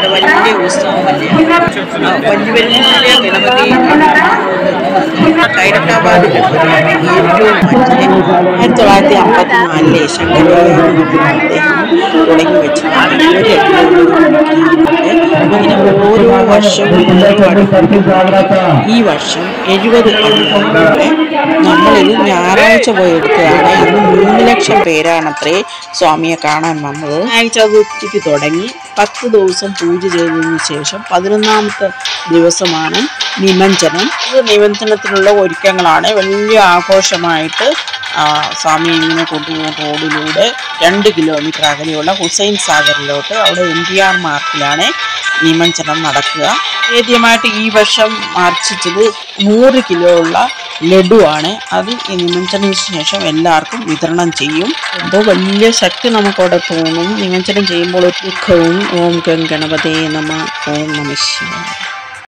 ഇവിടെ വലിയ ഉത്സവമല്ലേ ആ, വലിയ വലിയ ഗണപതി ഹൈദരാബാദ് ഗണപതിയാണ് ഏറ്റവും മറ്റേ ആയിരത്തി തൊള്ളായിരത്തി അമ്പത്തി നാലിലെ ശങ്കരാചാര്യ തുടങ്ങി വെച്ചതാണ് ഒരു ഇങ്ങനെ ഓരോ വർഷവും ഒരുപാട് ഈ വർഷം എഴുപത് അംഗങ്ങളുടെ നമ്മളിത് ഞായറാഴ്ച പോയി എടുത്തതാണ് അന്ന് മൂന്ന് ലക്ഷം പേരാണത്രേ സ്വാമിയെ കാണാൻ വന്നത് ഞായറാഴ്ച ചതുർത്ഥിക്ക് തുടങ്ങി പത്ത് ദിവസം പൂജ ചെയ്തതിനു ശേഷം പതിനൊന്നാമത്തെ ദിവസമാണ് നിമഞ്ജനം ഇത് നിമഞ്ജനത്തിനുള്ള ഒരുക്കങ്ങളാണ് വലിയ ആഘോഷമായിട്ട് ആ, സ്വാമി ഇങ്ങനെ കൊണ്ടുപോകും റോഡിലൂടെ രണ്ട് കിലോമീറ്റർ അകലെയുള്ള ഹുസൈൻ സാഗറിലോട്ട് അവിടെ എം ജി ആർ മാർക്കിലാണ് നിമഞ്ജനം നടക്കുക ആദ്യമായിട്ട് ഈ വർഷം മാർച്ചിച്ചത് നൂറ് കിലോ ഉള്ള ലഡുവാണ് അത് ഈ നിമഞ്ജനത്തിന് ശേഷം എല്ലാവർക്കും വിതരണം ചെയ്യും എന്തോ വലിയ ശക്തി നമുക്കവിടെ തോന്നും നിമഞ്ജനം ചെയ്യുമ്പോൾ ഒരു ദുഃഖവും ഓം ഗം ഗണപതേ നമ ഓം നമ ശിവായ